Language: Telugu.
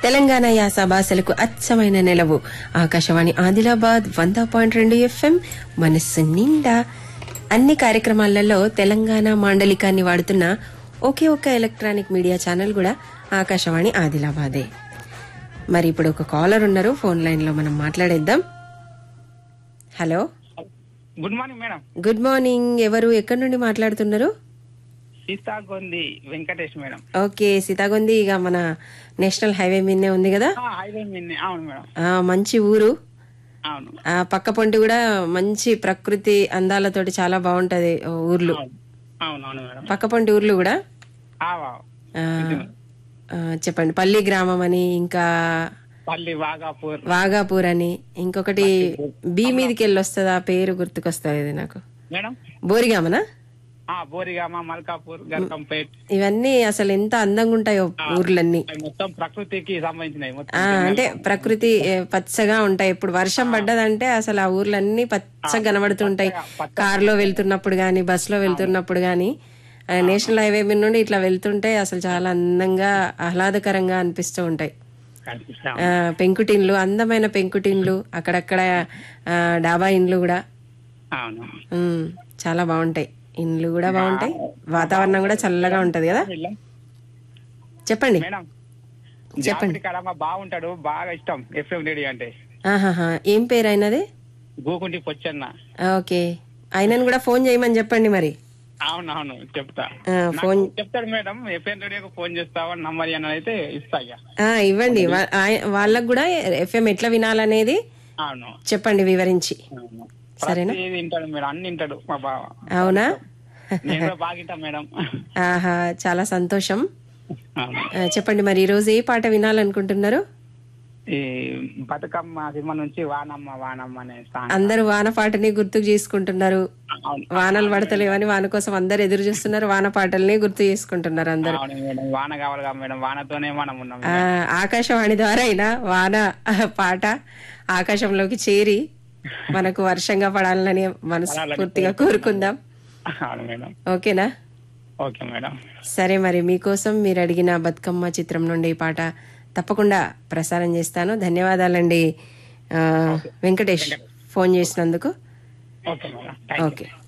తెలంగాణ యాస భాషలకు అచ్చమైన నెలవు ఆకాశవాణి ఆదిలాబాద్ వంద పాయింట్ రెండు ఎఫ్ఎం మనస్సు నిండా అన్ని కార్యక్రమాలలో తెలంగాణ మాండలికాన్ని వాడుతున్న ఒకే ఒక్క ఎలక్ట్రానిక్ మీడియా ఛానల్ కూడా ఆకాశవాణి ఆదిలాబాదే మరి ఇప్పుడు ఒక కాలర్ ఉన్నారు ఫోన్ లైన్ లో మనం మాట్లాడేద్దాం hello good morning madam good morning ఎవరు ఎక్కడి నుండి మాట్లాడుతున్నారు సీతాగొంది వెంకటేష్ మేడం ఓకే సీతాగొంది ఇక మన నేషనల్ హైవే మీదనే ఉంది కదా ఆ, హైవే మిన్ని అవును మేడం ఆ, మంచి ఊరు అవును ఆ పక్క పొంటి కూడా మంచి ప్రకృతి అందాలతోటి చాలా బాగుంటది ఆ ఊర్లు అవును అవును అవును మేడం పక్క పొంటి ఊర్లు కూడా ఆ, వా. ఆ, ఆ, చెప్పండి పల్లి గ్రామం అని ఇంకా పల్లి వాగాపూర్ వాగాపూర్ అని ఇంకొకటి బీ మీదకి వెళ్ళి వస్తుంది ఆ పేరు గుర్తుకొస్తుంది నాకు మేడం బోరిగామనా ఆ బోరిగామ మల్కాపూర్ గర్కంపేట్ ఇవన్నీ అసలు ఎంత అందంగా ఉంటాయో ఊర్లన్నీ అవి మొత్తం ప్రకృతికి సంబంధించినవి మొత్తం ఆ అంటే ప్రకృతి ఏ, పచ్చగా ఉంటాయి ఇప్పుడు వర్షం పడ్డదంటే అసలు ఆ ఊర్లన్నీ పచ్చగా కనబడుతుంటాయి కారులో వెళ్తున్నప్పుడు గాని బస్సులో వెళ్తున్నప్పుడు గాని ఆ, నేషనల్ హైవే మీద నుండి ఇట్లా వెళ్తుంటే అసలు చాలా అందంగా ఆహ్లాదకరంగా అనిపిస్తూ ఉంటాయి కనిపిస్తాం ఆ, పెంకుటిన్లు అందమైన పెంకుటిన్లు అక్కడక్కడ ఆ, డాబా ఇండ్లు కూడా అవును ఉమ్, చాలా బాగుంటాయి ఇండ్లు కూడా బాగుంటాయి వాతావరణం కూడా చల్లగా ఉంటది కదా వెళ్ళాం. చెప్పండి మేడం చెప్పండి కడమ బాగుంటాడు బాగా ఇష్టం ఎఫ్ఎం రేడియో అంటే ఆహాహా ఏం పేరు అయినది గోకుంటి పొచ్చన్న ఓకే ఆయనను కూడా ఫోన్ చేయమని చెప్పండి మరి అవునవును చెప్తా ఆ, ఫోన్ నాకు చెప్తాడు మేడం ఎఫ్ఎం రేడియోకి ఫోన్ చేస్తావా నంబర్ అని అయితే ఇస్తా ఇక ఆ, ఇవ్వండి వా- ఆయ- వాళ్ళకు కూడా ఎఫ్ఎం ఎట్లా వినాలనేది అవును చెప్పండి వివరించి అవును. సరేనా? ప్రతిదీ వింటాడు మేడం అన్ని వింటాడు మా బావ అవునా నేను కూడా బాగా వింటా మేడం ఆహా చాలా సంతోషం అవును. ఆ, చెప్పండి మరి ఈ రోజు ఏ పాట వినాలనుకుంటున్నారు ఈ బతుకమ్మ సినిమా నుంచి వానమ్మ వానమ్మ అనే సాంగ్ అందరూ వాన పాటని గుర్తుకు చేసుకుంటున్నారు అవును వానలు పడతలేవని వాన కోసం అందరు ఎదురు చూస్తున్నారు వాన పాటల్ని గుర్తు చేసుకుంటున్నారు అందరు అవును మేడం వాన కావాలిగా మేడం వానతోనే మనం ఉన్నాం ఆ, ఆకాశవాణి ద్వారా అయినా వాన పాట ఆకాశంలోకి చేరి మనకు వర్షంగా పడాలని మనస్ఫూర్తిగా కోరుకుందాం అవును మేడం ఓకేనా ఓకే మేడం సరే మరి మీకోసం మీరు అడిగిన బతుకమ్మ చిత్రం నుండి ఈ పాట తప్పకుండా ప్రసారం చేస్తాను ధన్యవాదాలండి ఆ, వెంకటేష్ ఫోన్ చేసినందుకు okay madam thank you okay